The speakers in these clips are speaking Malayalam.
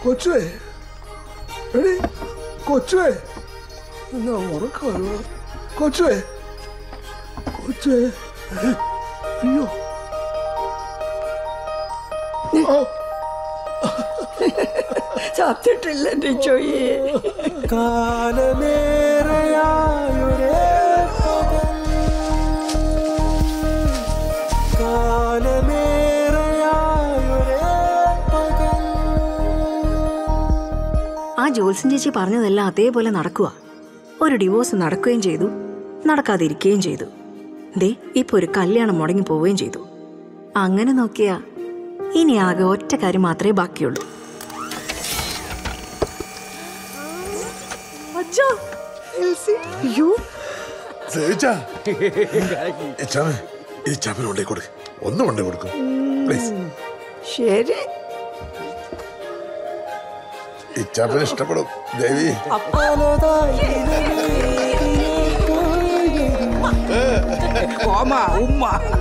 കൊച്ചുവേ എടി കൊച്ചുവേ എന്നാ ഉറക്കമല്ലോ കൊച്ചുവേ കൊച്ചുവേ അയ്യോ ആ, ചത്തിട്ടില്ല എന്റെ ചോയെ കാലമേറെയായൊരേ പകൽ കാലമേറെയായൊരേ പകൽ ആ ജോത്സ്യൻ ചേച്ചി പറഞ്ഞതെല്ലാം അതേപോലെ നടക്കുക ഒരു ഡിവോഴ്സ് നടക്കുകയും ചെയ്തു നടക്കാതിരിക്കുകയും ചെയ്തു ദേ ഇപ്പൊ ഒരു കല്യാണം മുടങ്ങി പോവുകയും ചെയ്തു അങ്ങനെ നോക്കിയാ ഇനി ആകെ ഒറ്റ കാര്യം മാത്രമേ ബാക്കിയുള്ളൂ അച്ഛാ എൽസി അയ്യോ സേവിച്ചാ ചാമ ഈ ചാമന് കൊണ്ടേ കൊടുക്ക് ഒന്ന് കൊണ്ടേ കൊടുക്കും പ്ലീസ് ശരി ഈ ചാപ്പന് ഇഷ്ടപ്പെടും ദേവി ഓമ ഉമ്മ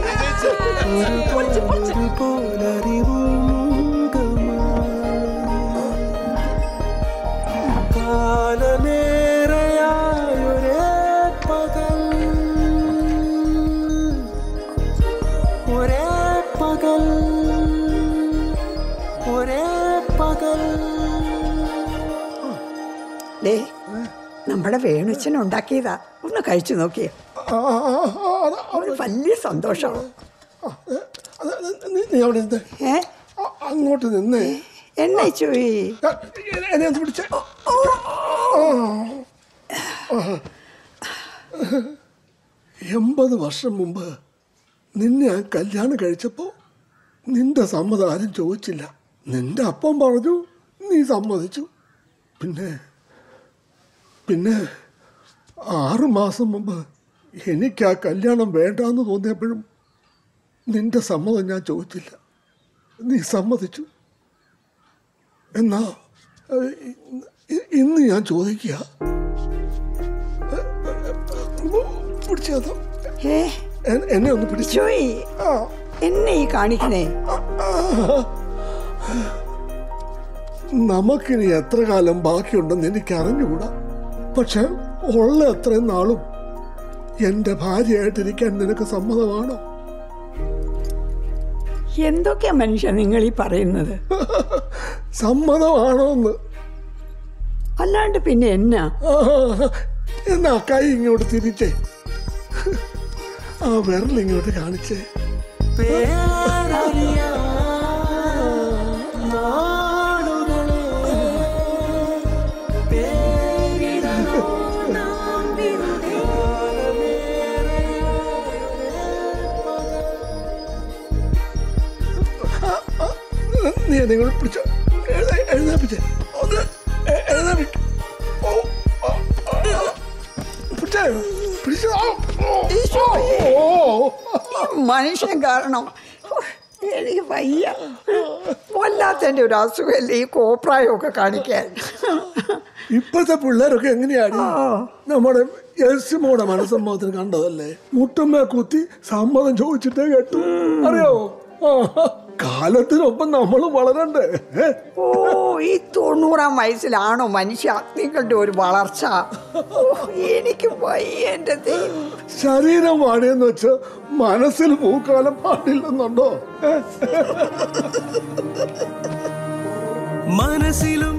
കാലമേറെയായൊരേ പകൽ ഒരേ പകൽ ഒരേ പകൽ ദേ നമ്മുടെ വേണുച്ചൻ ഉണ്ടാക്കിയതാ ഒന്ന് കഴിച്ചു നോക്കിയേ ആ, ആ, ആ, അത് ഒരു വലിയ സന്തോഷമാണ് അത് നീ- നീ അവിടെ നിന്ന് ഏ അങ്ങോട്ട് നിന്നേ എന്നെ ചോയി ആ, എന്നെ ഒന്ന് പിടിച്ചേ എൺപത് വർഷം മുമ്പ് നിന്നെ ഞാൻ കല്യാണം കഴിച്ചപ്പോ നിന്റെ സമ്മതം ആരും ചോദിച്ചില്ല നിന്റെ അപ്പം പറഞ്ഞു നീ സമ്മതിച്ചു പിന്നെ പിന്നെ ആറു മാസം മുമ്പ് എനിക്ക് ആ കല്യാണം വേണ്ടാന്ന് തോന്നിയപ്പോഴും നിന്റെ സമ്മതം ഞാൻ ചോദിച്ചില്ല നീ സമ്മതിച്ചു എന്നാ ഏഹ്, ഇ- ഇന്ന് ഞാൻ ചോദിക്കുക പിടിച്ചതോ ഏ എന്നെ ഒന്ന് പിടിച്ചു ചോയി ആ എന്നെ ഈ കാണിക്കണേ നമുക്കിനി എത്ര കാലം ബാക്കിയുണ്ടെന്ന് എനിക്ക് അറിഞ്ഞുകൂടാ പക്ഷെ ഉള്ള അത്രയും നാളും എന്റെ ഭാര്യയായിട്ടിരിക്കാൻ നിനക്ക് സമ്മതമാണോ എന്തൊക്കെയാ മനുഷ്യ നിങ്ങൾ ഈ പറയുന്നത് സമ്മതമാണോ എന്ന് അല്ലാണ്ട് പിന്നെ എന്നാ ആ, എന്നാ കൈ ഇങ്ങോട്ട് തിരിച്ചേ ആ വിരൽ ഇങ്ങോട്ട് കാണിച്ചേ നീ എന്നെ കൂടെ പിടിച്ചോ എഴുതാ എഴുതാപ്പിച്ചേ ഒന്ന് എ- എഴുതാപ്പിക്ക്. ഓ, ആ, ആ, ആ. പിടിച്ചേ പിടിച്ചോ ഓ, ഓ. ഈ മനുഷ്യൻ കാരണം ഹോ, എനിക്ക് വയ്യ വല്ലാത്തതിന്റെ ഒരു അസുഖമല്ലേ ഈ കോപ്രായമൊക്കെ കാണിക്കാൻ ഇപ്പോഴത്തെ പിള്ളേരൊക്കെ എങ്ങനെയാണ് നമ്മുടെ എൽസിമോടെ മനസ്സമ്മതത്തിന് കണ്ടതല്ലേ മുട്ടുമ്മ കുത്തി സമ്മതം ചോദിച്ചിട്ടേ കേട്ടു അറിയാവോ ആ, കാലത്തിനൊപ്പം നമ്മൾ വളരണ്ടേ ഏ? ഓ ഈ തൊണ്ണൂറാം വയസ്സിലാണോ മനുഷ്യ നിങ്ങളുടെ ഒരു വളർച്ച ഓ, എനിക്ക് വയ്യ എന്റെ ദൈവം ശരീരം വാടിയെന്ന് വെച്ച് മനസ്സിൽ പൂക്കാലം പാടില്ലെന്നുണ്ടോ ഏ? മനസ്സിലും